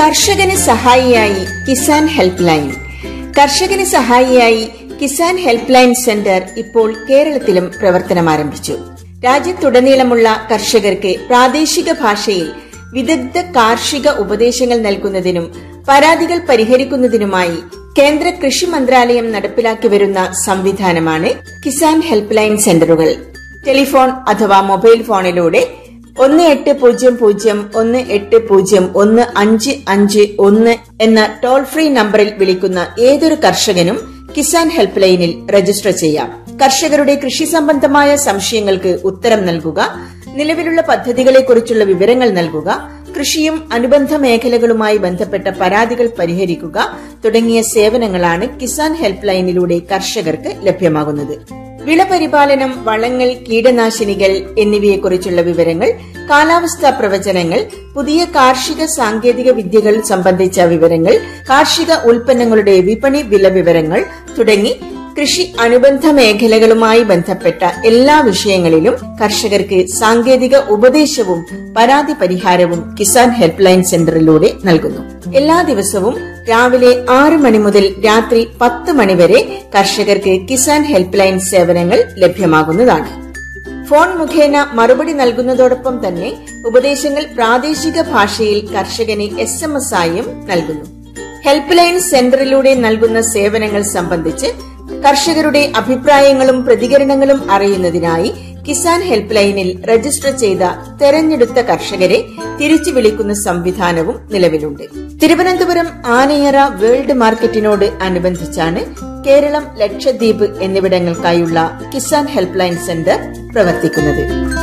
കർഷകന് സഹായിയായി Kisan help line കർഷകന് സഹായിയായി കിസാൻ ഹെൽപ്പ് ലൈൻ സെന്റർ ഇപ്പോൾ കേരളത്തിലും പ്രവർത്തനം ആരംഭിച്ചു രാജ്യത്തുടനീളമുള്ള കർഷകർക്ക് പ്രാദേശിക ഭാഷയിൽ വിദഗ്ധ കാർഷിക ഉപദേശങ്ങൾ നൽകുന്നതിനും പരാതികൾ പരിഹരിക്കുന്നതിനുമായി കേന്ദ്ര കൃഷി മന്ത്രാലയം നടപ്പിലാക്കി വരുന്ന സംവിധാനമാണ് കിസാൻ ഹെൽപ്പ് ലൈൻ സെന്ററുകൾ ടെലിഫോൺ അഥവാ മൊബൈൽ ഫോണിലൂടെ ഒന്ന് എട്ട് പൂജ്യം പൂജ്യം ഒന്ന് എട്ട് പൂജ്യം ഒന്ന് അഞ്ച് അഞ്ച് ഒന്ന് എന്ന ടോൾ ഫ്രീ നമ്പറിൽ വിളിക്കുന്ന ഏതൊരു കർഷകനും കിസാൻ ഹെൽപ്പ് ലൈനിൽ രജിസ്റ്റർ ചെയ്യാം കർഷകരുടെ കൃഷി സംബന്ധമായ സംശയങ്ങൾക്ക് ഉത്തരം നൽകുക നിലവിലുള്ള പദ്ധതികളെക്കുറിച്ചുള്ള വിവരങ്ങൾ നൽകുക കൃഷിയും അനുബന്ധ മേഖലകളുമായി ബന്ധപ്പെട്ട പരാതികൾ പരിഹരിക്കുക തുടങ്ങിയ സേവനങ്ങളാണ് കിസാൻ ഹെൽപ്പ് ലൈനിലൂടെ കർഷകർക്ക് ലഭ്യമാകുന്നത് വിളപരിപാലനം വളങ്ങൾ കീടനാശിനികൾ എന്നിവയെക്കുറിച്ചുള്ള വിവരങ്ങൾ കാലാവസ്ഥാ പ്രവചനങ്ങൾ പുതിയ കാർഷിക സാങ്കേതിക വിദ്യകൾ സംബന്ധിച്ച വിവരങ്ങൾ കാർഷിക ഉൽപ്പന്നങ്ങളുടെ വിപണി വില വിവരങ്ങൾ തുടങ്ങി കൃഷി അനുബന്ധ മേഖലകളുമായി ബന്ധപ്പെട്ട എല്ലാ വിഷയങ്ങളിലും കർഷകർക്ക് സാങ്കേതിക ഉപദേശവും പരാതി പരിഹാരവും കിസാൻ ഹെൽപ്പ് ലൈൻ സെന്ററിലൂടെ നൽകുന്നു എല്ലാ ദിവസവും രാവിലെ ആറ് മണി മുതൽ രാത്രി പത്ത് മണി വരെ കർഷകർക്ക് കിസാൻ ഹെൽപ്പ് ലൈൻ സേവനങ്ങൾ ലഭ്യമാകുന്നതാണ് ഫോൺ മുഖേന മറുപടി നൽകുന്നതോടൊപ്പം തന്നെ ഉപദേശങ്ങൾ പ്രാദേശിക ഭാഷയിൽ കർഷകന് എസ് എം എസ് ആയും നൽകുന്നു ഹെൽപ്പ് ലൈൻ സെന്ററിലൂടെ നൽകുന്ന സേവനങ്ങൾ സംബന്ധിച്ച് കർഷകരുടെ അഭിപ്രായങ്ങളും പ്രതികരണങ്ങളും അറിയുന്നതിനായി കിസാൻ ഹെൽപ്പ് ലൈനിൽ രജിസ്റ്റർ ചെയ്ത തെരഞ്ഞെടുത്ത കർഷകരെ തിരിച്ചു വിളിക്കുന്ന സംവിധാനവും നിലവിലുണ്ട് തിരുവനന്തപുരം ആനയറ വേൾഡ് മാർക്കറ്റിനോട് അനുബന്ധിച്ചാണ് കേരളം ലക്ഷദ്വീപ് എന്നിവിടങ്ങൾക്കായുള്ള കിസാൻ ഹെൽപ്പ് ലൈൻ സെന്റർ പ്രവർത്തിക്കുന്നത്